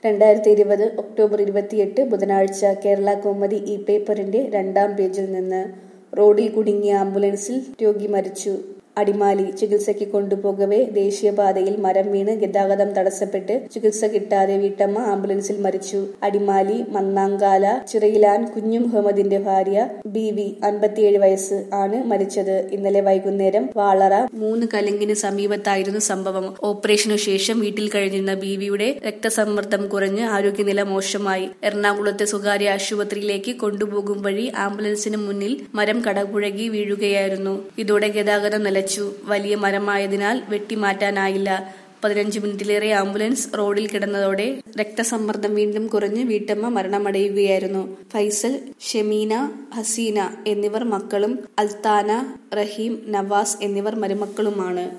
രണ്ടായിരത്തി ഇരുപത് ഒക്ടോബർ ഇരുപത്തിയെട്ട് ബുധനാഴ്ച കേരള കൗമുദി ഈ പേപ്പറിന്റെ രണ്ടാം പേജിൽ നിന്ന് റോഡിൽ കുടുങ്ങിയ ആംബുലൻസിൽ രോഗി മരിച്ചു അടിമാലി ചികിത്സയ്ക്ക് കൊണ്ടുപോകവെ ദേശീയപാതയിൽ മരം വീണ് ഗതാഗതം തടസ്സപ്പെട്ട് ചികിത്സ കിട്ടാതെ വീട്ടമ്മ ആംബുലൻസിൽ മരിച്ചു അടിമാലി മന്നാങ്കാല ചിറയിലാൻ കുഞ്ഞു മുഹമ്മദിന്റെ ഭാര്യ ബി വി അൻപത്തിയേഴ് വയസ്സ് ആണ് മരിച്ചത് ഇന്നലെ വൈകുന്നേരം വാളറ മൂന്ന് കലങ്കിന് സമീപത്തായിരുന്നു സംഭവം ഓപ്പറേഷനു ശേഷം വീട്ടിൽ കഴിഞ്ഞിരുന്ന ബീവിയുടെ രക്തസമ്മർദ്ദം കുറഞ്ഞ് ആരോഗ്യനില മോശമായി എറണാകുളത്തെ സ്വകാര്യ ആശുപത്രിയിലേക്ക് കൊണ്ടുപോകും വഴി ആംബുലൻസിന് മുന്നിൽ മരം കടപുഴകി വീഴുകയായിരുന്നു ഇതോടെ ഗതാഗതം നിലച്ചു വലിയ മരമായതിനാൽ വെട്ടിമാറ്റാനായില്ല പതിനഞ്ച് മിനിറ്റിലേറെ ആംബുലൻസ് റോഡിൽ കിടന്നതോടെ രക്തസമ്മർദ്ദം വീണ്ടും കുറഞ്ഞ് വീട്ടമ്മ മരണമടയുകയായിരുന്നു ഫൈസൽ ഷെമീന ഹസീന എന്നിവർ മക്കളും അൽത്താന റഹീം നവാസ് എന്നിവർ മരുമക്കളുമാണ്